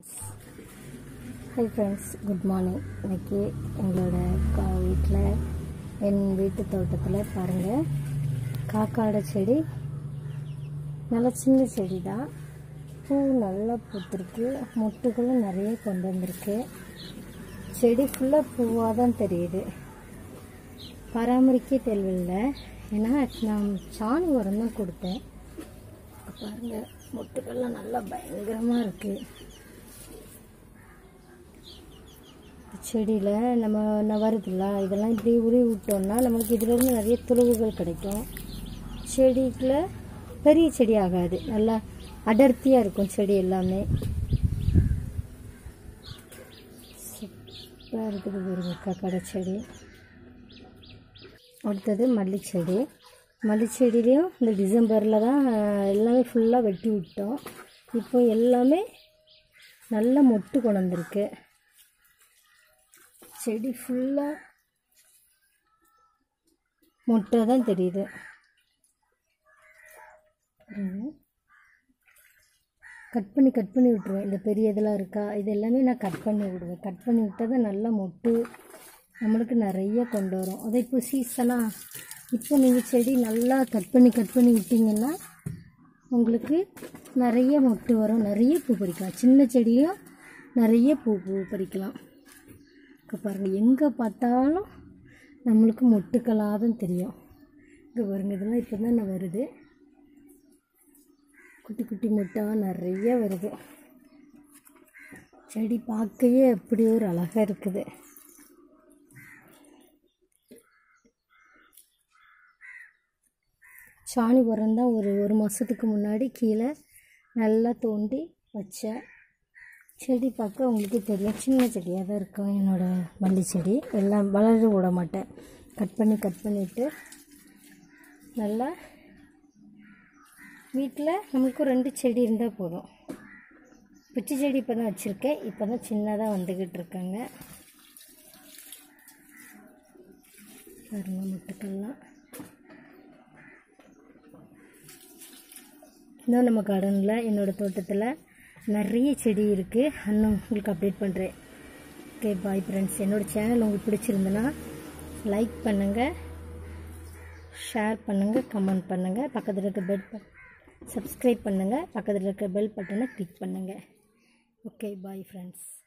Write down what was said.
hi friends good morning இன்னைக்கு எங்களோட கா வீட்டில் என் வீட்டு தோட்டத்தில் பாருங்கள் காக்காட செடி நல்ல சின்ன செடி தான் பூ நல்லா பூத்திருக்கு மொட்டுகளும் நிறைய கொண்டு வந்திருக்கு செடி ஃபுல்லாக பூவாக தான் தெரியுது பராமரிக்க தேவையில்லை ஏன்னா நான் சாணி உரம் தான் கொடுத்தேன் இப்ப பாருங்க மொட்டுக்கள்லாம் நல்லா பயங்கரமாக இருக்குது செடியில் நம்ம நான் வருதுல்ல இதெல்லாம் இப்படி உருவி விட்டோம்னா நமக்கு இதிலிருந்து நிறைய துளவுகள் கிடைக்கும் செடிக்குள்ள பெரிய செடி ஆகாது நல்லா அடர்த்தியாக இருக்கும் செடி எல்லாமே சூப்பராக இருக்குது பாருங்க கக்கடை செடி அடுத்தது மல்லிச்செடி மல்லிச்செடியிலையும் இந்த டிசம்பரில் தான் எல்லாமே ஃபுல்லாக வெட்டி விட்டோம் இப்போ எல்லாமே நல்ல மொட்டு கொண்டு வந்திருக்கு செடி ஃபுல்லாக மொட்டை தான் தெரியுது கட் பண்ணி கட் பண்ணி விட்ருவேன் இந்த பெரிய இதெல்லாம் இருக்கா இது எல்லாமே நான் கட் பண்ணி விடுவேன் கட் பண்ணி விட்டால் தான் நல்லா மொட்டு நம்மளுக்கு நிறைய கொண்டு வரும் அதே இப்போ சீசனாக இப்போ நீங்கள் செடி நல்லா கட் பண்ணி கட் பண்ணி விட்டிங்கன்னா உங்களுக்கு நிறைய மொட்டு வரும் நிறைய பூ பறிக்கலாம் சின்ன செடியும் நிறைய பூ பூ பறிக்கலாம் இப்போ பாருங்கள் எங்கே பார்த்தாலும் நம்மளுக்கு மொட்டுக்களாக தான் தெரியும் இங்கே பாருங்கள் இதெல்லாம் இப்போ தான் வருது குட்டி குட்டி மொட்டாக நிறைய வருது செடி பார்க்கவே அப்படி ஒரு அழகாக இருக்குது சாணி உரம் தான் ஒரு ஒரு மாதத்துக்கு முன்னாடி கீழே நல்லா தோண்டி வச்சேன் செடி பார்க்க உங்களுக்கு தெரியும் சின்ன செடியாக தான் இருக்கும் என்னோடய மல்லி செடி எல்லாம் வளர விட மாட்டேன் கட் பண்ணி கட் பண்ணிவிட்டு நல்லா வீட்டில் நம்மளுக்கு ரெண்டு செடி இருந்தால் போதும் பிச்சி செடி இப்போ தான் வச்சுருக்கேன் இப்போ தான் சின்னதாக வந்துக்கிட்டு இருக்காங்க பாருங்க முட்டுக்கள்லாம் இன்னும் நம்ம கார்டனில் என்னோடய தோட்டத்தில் நிறைய செடி இருக்குது இன்னும் உங்களுக்கு அப்டேட் பண்ணுறேன் ஓகே பாய் ஃப்ரெண்ட்ஸ் என்னோடய சேனல் உங்களுக்கு பிடிச்சிருந்துன்னா லைக் பண்ணுங்கள் ஷேர் பண்ணுங்கள் கமெண்ட் பண்ணுங்கள் பக்கத்தில் இருக்க பெல் சப்ஸ்கிரைப் பண்ணுங்கள் பக்கத்தில் இருக்க பெல் பட்டனை கிளிக் பண்ணுங்கள் ஓகே பாய் ஃப்ரெண்ட்ஸ்